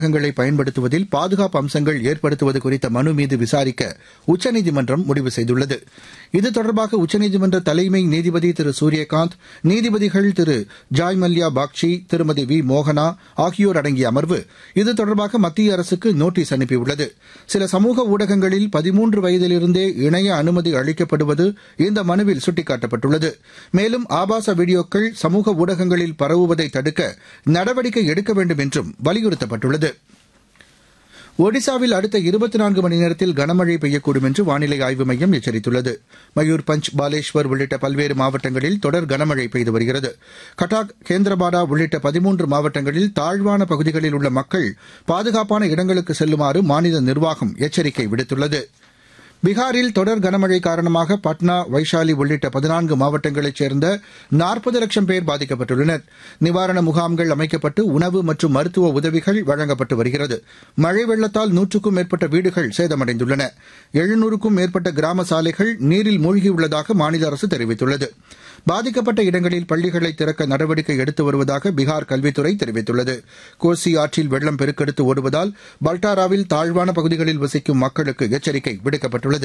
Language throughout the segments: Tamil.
ஊடகங்களை பயன்படுத்துவதில் பாதுகாப்பு அம்சங்கள் ஏற்படுத்துவது குறித்த மனு மீது விசாரிக்க உச்சநீதிமன்றம் முடிவு செய்துள்ளது இது தொடர்பாக உச்சநீதிமன்ற தலைமை நீதிபதி திரு சூரியகாந்த் நீதிபதிகள் திரு ஜாய் மல்யா பாக்ஷி திருமதி வி மோகனா ஆகியோர் அடங்கிய அமர்வு இது தொடர்பாக மத்திய அரசுக்கு நோட்டீஸ் அனுப்பியுள்ளது சில சமூக ஊடகங்களில் பதிமூன்று வயதிலிருந்தே இணைய அனுமதி அளிக்கப்படுவது இந்த மனுவில் சுட்டிக்காட்டப்பட்டுள்ளது மேலும் ஆபாச வீடியோக்கள் சமூக ஊடகங்களில் பரவுவதை தடுக்க நடவடிக்கை எடுக்க வேண்டும் என்றும் வலியுறுத்தப்பட்டுள்ளது ஒடிசாவில் அடுத்த இருபத்தி நான்கு மணி நேரத்தில் கனமழை பெய்யக்கூடும் என்று வானிலை ஆய்வு மையம் எச்சரித்துள்ளது மயூர்பஞ்ச் பாலேஸ்வர் உள்ளிட்ட பல்வேறு மாவட்டங்களில் தொடர் கனமழை பெய்து வருகிறது கட்டாக் கேந்திரபாடா உள்ளிட்ட பதிமூன்று மாவட்டங்களில் தாழ்வான பகுதிகளில் உள்ள மக்கள் பாதுகாப்பான இடங்களுக்கு செல்லுமாறு மாநில நிர்வாகம் எச்சரிக்கை விடுத்துள்ளது பீகாரில் தொடர் கனமழை காரணமாக பட்னா வைஷாலி உள்ளிட்ட பதினான்கு மாவட்டங்களைச் சேர்ந்த நாற்பது லட்சம் பேர் பாதிக்கப்பட்டுள்ளனர் நிவாரண முகாம்கள் அமைக்கப்பட்டு உணவு மற்றும் மருத்துவ உதவிகள் வழங்கப்பட்டு வருகிறது மழை வெள்ளத்தால் நூற்றுக்கும் மேற்பட்ட வீடுகள் சேதமடைந்துள்ளன எழுநூறுக்கும் மேற்பட்ட கிராம சாலைகள் நீரில் மூழ்கியுள்ளதாக மாநில அரசு தெரிவித்துள்ளது பாதிக்கப்பட்ட இடங்களில் பள்ளிகளை திறக்க நடவடிக்கை எடுத்து வருவதாக பீகார் கல்வித்துறை தெரிவித்துள்ளது கோசி ஆற்றில் வெள்ளம் பெருக்கெடுத்து ஓடுவதால் பல்டாராவில் தாழ்வான பகுதிகளில் வசிக்கும் மக்களுக்கு எச்சரிக்கை விடுக்கப்பட்டுள்ளது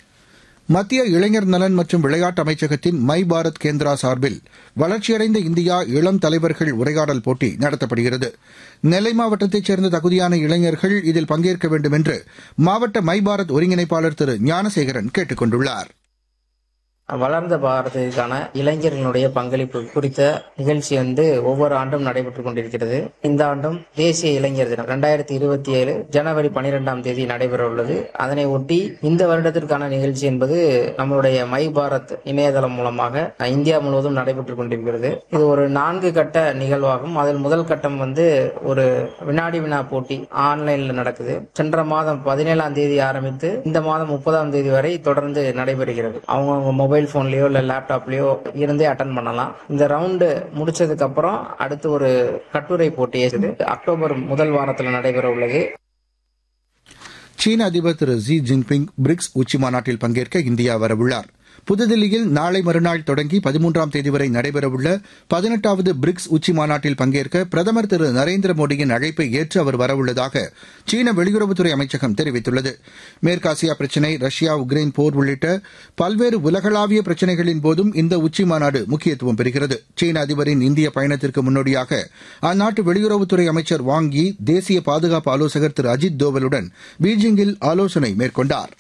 மத்திய இளைஞர் நலன் மற்றும் விளையாட்டு அமைச்சகத்தின் மை பாரத் கேந்திரா சார்பில் வளர்ச்சியடைந்த இந்தியா இளம் தலைவர்கள் உரையாடல் போட்டி நடத்தப்படுகிறது நெல்லை மாவட்டத்தைச் சேர்ந்த தகுதியான இளைஞர்கள் இதில் பங்கேற்க வேண்டும் என்று மாவட்ட மை பாரத் ஒருங்கிணைப்பாளர் திரு ஞானசேகரன் கேட்டுக் கொண்டுள்ளார் வளர்ந்த பாரதத்திற்கான இளைஞர்களுடைய பங்களிப்பு குறித்த நிகழ்ச்சி வந்து ஒவ்வொரு ஆண்டும் நடைபெற்றுக் கொண்டிருக்கிறது இந்த ஆண்டும் தேசிய இளைஞர் தினம் ரெண்டாயிரத்தி இருபத்தி ஏழு ஜனவரி பனிரெண்டாம் தேதி நடைபெற உள்ளது அதனை ஒட்டி இந்த வருடத்திற்கான நிகழ்ச்சி என்பது நம்மளுடைய மை பாரத் இணையதளம் மூலமாக இந்தியா முழுவதும் நடைபெற்றுக் கொண்டிருக்கிறது இது ஒரு நான்கு கட்ட நிகழ்வாகும் அதில் முதல் கட்டம் வந்து ஒரு வினாடி வினா போட்டி ஆன்லைன்ல நடக்குது சென்ற மாதம் பதினேழாம் தேதி ஆரம்பித்து இந்த மாதம் முப்பதாம் தேதி வரை தொடர்ந்து நடைபெறுகிறது அவங்கவுங்க மொபைல் போன்லயோ இல்ல லேப்டாப்லயோ இருந்தே அட்டன் பண்ணலாம் இந்த ரவுண்டு முடிச்சதுக்கு அப்புறம் அடுத்து ஒரு கட்டுரை போட்டி இருக்குது அக்டோபர் முதல் வாரத்தில் நடைபெற உள்ளது சீன அதிபர் திரு ஜி ஜின்பிங் பிரிக்ஸ் உச்சிமாநாட்டில் பங்கேற்க இந்தியா வரவுள்ளார் புதுதில்லியில் நாளை மறுநாள் தொடங்கி பதிமூன்றாம் தேதி வரை நடைபெறவுள்ள பதினெட்டாவது பிரிக்ஸ் உச்சி மாநாட்டில் பங்கேற்க பிரதமர் திரு நரேந்திர மோடியின் அழைப்பை ஏற்று அவர் வரவுள்ளதாக சீன வெளியுறவுத்துறை அமைச்சகம் தெரிவித்துள்ளது மேற்காசியா பிரச்சினை ரஷ்யா உக்ரைன் போர் உள்ளிட்ட பல்வேறு உலகளாவிய பிரச்சினைகளின் போதும் இந்த உச்சி மாநாடு முக்கியத்துவம் பெறுகிறது சீன அதிபரின் இந்திய பயணத்திற்கு முன்னோடியாக அந்நாட்டு வெளியுறவுத்துறை அமைச்சர் வாங் யி தேசிய பாதுகாப்பு ஆலோசகர் திரு அஜித் தோவலுடன் பீஜிங்கில் ஆலோசனை மேற்கொண்டாா்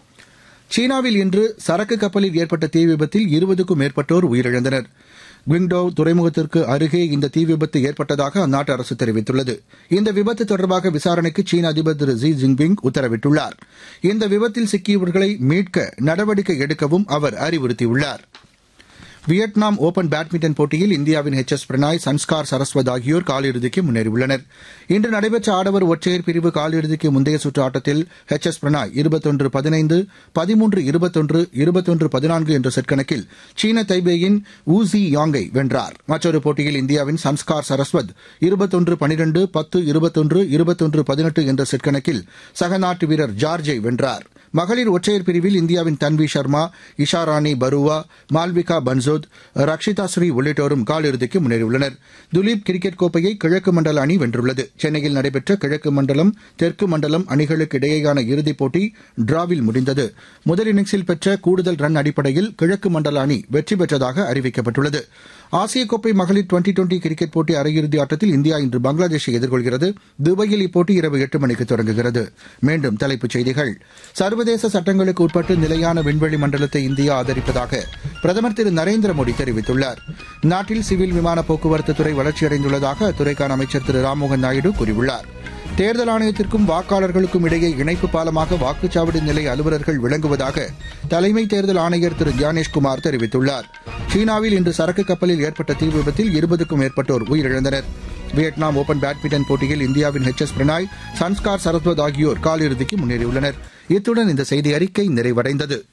சீனாவில் இன்று சரக்கு கப்பலில் ஏற்பட்ட தீ விபத்தில் இருபதுக்கும் மேற்பட்டோர் உயிரிழந்தனர் குவிங்டோ துறைமுகத்திற்கு அருகே இந்த தீ விபத்து ஏற்பட்டதாக அந்நாட்டு அரசு தெரிவித்துள்ளது இந்த விபத்து தொடர்பாக விசாரணைக்கு சீன அதிபர் திரு ஜி ஜின்பிங் உத்தரவிட்டுள்ளார் இந்த விபத்தில் சிக்கியவர்களை மீட்க நடவடிக்கை எடுக்கவும் அவர் அறிவுறுத்தியுள்ளார் வியட்நாம் ஓபன் பேட்மிண்டன் போட்டியில் இந்தியாவின் எச் எஸ் பிரணாய் சன்ஸ்கார் சரஸ்வத் ஆகியோர் காலிறுதிக்கு முன்னேறியுள்ளனர் இன்று நடைபெற்ற ஆடவர் ஒற்றையர் பிரிவு காலிறுதிக்கு முந்தைய சுற்று ஆட்டத்தில் எச் எஸ் பிரணாய் இருபத்தொன்று பதினைந்து பதிமூன்று இருபத்தொன்று இருபத்தொன்று பதினான்கு என்ற செட் கணக்கில் சீன தைபேயின் ஊசி யாங்கை வென்றார் மற்றொரு போட்டியில் இந்தியாவின் சன்ஸ்கார் சரஸ்வத் இருபத்தொன்று பனிரெண்டு பத்து இருபத்தொன்று இருபத்தொன்று பதினெட்டு என்ற செட் கணக்கில் சக நாட்டு வீரர் ஜார்ஜை வென்றார் மகளிர் ஒற்றையர் பிரிவில் இந்தியாவின் தன்வி சர்மா இஷாராணி பருவா மால்விகா பன்சோத் ரக்ஷிதா ஸ்ரீ உள்ளிட்டோரும் காலிறுதிக்கு முன்னேறியுள்ளனர் துலீப் கிரிக்கெட் கோப்பையை கிழக்கு மண்டல அணி வென்றுள்ளது சென்னையில் நடைபெற்ற கிழக்கு மண்டலம் தெற்கு மண்டலம் அணிகளுக்கு இடையேயான இறுதிப் போட்டி டிராவில் முடிந்தது முதல் இன்னிங்ஸில் பெற்ற கூடுதல் ரன் அடிப்படையில் கிழக்கு மண்டல அணி வெற்றி பெற்றதாக அறிவிக்கப்பட்டுள்ளது ஆசிய கோப்பை மகளிர் டுவெண்டி டுவெண்டி கிரிக்கெட் போட்டி அரையிறுதி ஆட்டத்தில் இந்தியா இன்று பங்களாதேஷை எதிர்கொள்கிறது துபாயில் இப்போட்டி இரவு எட்டு மணிக்கு தொடங்குகிறது மீண்டும் தலைப்புச் செய்திகள் சர்வதேச சட்டங்களுக்கு உட்பட்டு நிலையான விண்வெளி மண்டலத்தை இந்தியா ஆதரிப்பதாக பிரதமர் திரு நரேந்திர மோடி தெரிவித்துள்ளார் நாட்டில் சிவில் விமான போக்குவரத்து துறை வளர்ச்சியடைந்துள்ளதாக அத்துறைக்கான அமைச்சர் திரு ராம்மோகன் நாயுடு கூறியுள்ளார் தேர்தல் ஆணையத்திற்கும் வாக்காளர்களுக்கும் இடையே இணைப்பு பாலமாக வாக்குச்சாவடி நிலை அலுவலர்கள் விளங்குவதாக தலைமை தேர்தல் ஆணையர் திரு ஞானேஷ்குமார் தெரிவித்துள்ளார் சீனாவில் இன்று சரக்கு கப்பலில் ஏற்பட்ட தீ விபத்தில் இருபதுக்கும் மேற்பட்டோர் உயிரிழந்தனர் வியட்நாம் ஓபன் பேட்மிண்டன் போட்டியில் இந்தியாவின் எச் எஸ் பிரணாய் சன்ஸ்கார் சரஸ்வத் ஆகியோர் காலிறுதிக்கு முன்னேறியுள்ளனர் இத்துடன் இந்த செய்தி அறிக்கை நிறைவடைந்தது